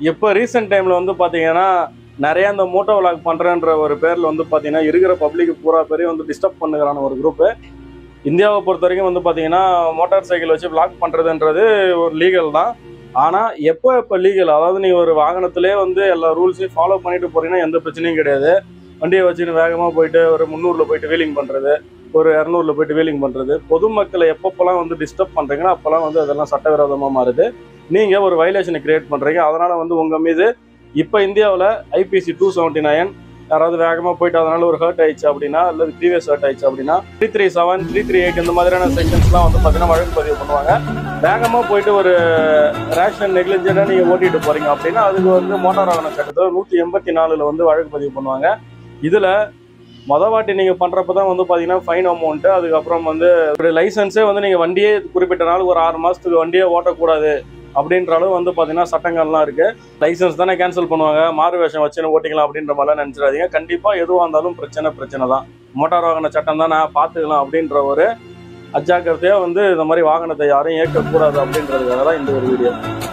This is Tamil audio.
இப்போ ரீசெண்ட் டைமில் வந்து பார்த்தீங்கன்னா நிறைய இந்த மோட்டோ விளாக் பண்ணுறேன்ற ஒரு பேரில் வந்து பார்த்தீங்கன்னா இருக்கிற பப்ளிக் பூரா பேரையும் வந்து டிஸ்டர்ப் பண்ணுகிறான ஒரு குரூப்பு இந்தியாவை பொறுத்த வரைக்கும் வந்து பார்த்தீங்கன்னா மோட்டார் சைக்கிள் வச்சு விளாக் பண்ணுறதுன்றது ஒரு லீகல் தான் ஆனால் எப்போ எப்போ லீகல் அதாவது நீங்கள் ஒரு வாகனத்திலே வந்து எல்லா ரூல்ஸையும் ஃபாலோ பண்ணிட்டு போறீங்கன்னா எந்த பிரச்சனையும் கிடையாது வண்டியை வச்சுன்னு வேகமாக போயிட்டு ஒரு முந்நூறில் போயிட்டு வீலிங் பண்ணுறது ஒரு இரநூறுல போயிட்டு வீலிங் பண்ணுறது பொதுமக்களை எப்பப்போலாம் வந்து டிஸ்டர்ப் பண்ணுறீங்கன்னா அப்போல்லாம் வந்து அதெல்லாம் சட்டவிரோதமாக மாறுது நீங்கள் ஒரு வைலேஷனை கிரியேட் பண்ணுறீங்க அதனால் வந்து உங்கள் மீது இப்போ இந்தியாவில் ஐபிசி டூ செவன்ட்டி நைன் யாராவது வேகமாக போயிட்டு அதனால ஒரு ஹர்ட் ஆயிடுச்சு அப்படின்னா அல்லது ப்ரீவியஸ் ஹர்ட் ஆயிடுச்சு அப்படின்னா three three seven three three eight இந்த மாதிரியான செக்ஷன்ஸ்லாம் வந்து பார்த்தீங்கன்னா வழக்கு பதிவு பண்ணுவாங்க வேகமாக போயிட்டு ஒரு ரேஷன் நெக்லிஜென்ட்டாக நீங்கள் ஓட்டிட்டு போகிறீங்க அப்படின்னா அதுக்கு வந்து மோட்டார் வாகன சட்டத்தில் நூற்றி எண்பத்தி நாலில் வந்து வழக்கு பதிவு பண்ணுவாங்க இதில் மொதல் வாட்டி நீங்கள் பண்ணுறப்ப தான் வந்து பார்த்தீங்கன்னா ஃபைன் அமௌண்ட்டு அதுக்கப்புறம் வந்து ஒரு லைசன்ஸே வந்து நீங்கள் வண்டியே குறிப்பிட்ட நாள் ஒரு ஆறு மாதத்துக்கு வண்டியே ஓட்டக்கூடாது அப்படின்ற அளவு வந்து பார்த்தீங்கன்னா சட்டங்கள்லாம் இருக்குது லைசன்ஸ் தானே கேன்சல் பண்ணுவாங்க மாறு வேஷம் வச்சுன்னு ஓட்டிக்கலாம் அப்படின்ற மாதிரிலாம் நினச்சிடாதீங்க கண்டிப்பாக எதுவாக இருந்தாலும் பிரச்சனை பிரச்சனை தான் மோட்டார் வாகன சட்டம் தான் நான் பார்த்துக்கலாம் அப்படின்ற ஒரு அஜாக்கிரதையாக வந்து இந்த மாதிரி வாகனத்தை யாரும் இயக்கக்கூடாது அப்படின்றதுக்காக தான் இந்த ஒரு வீடியோ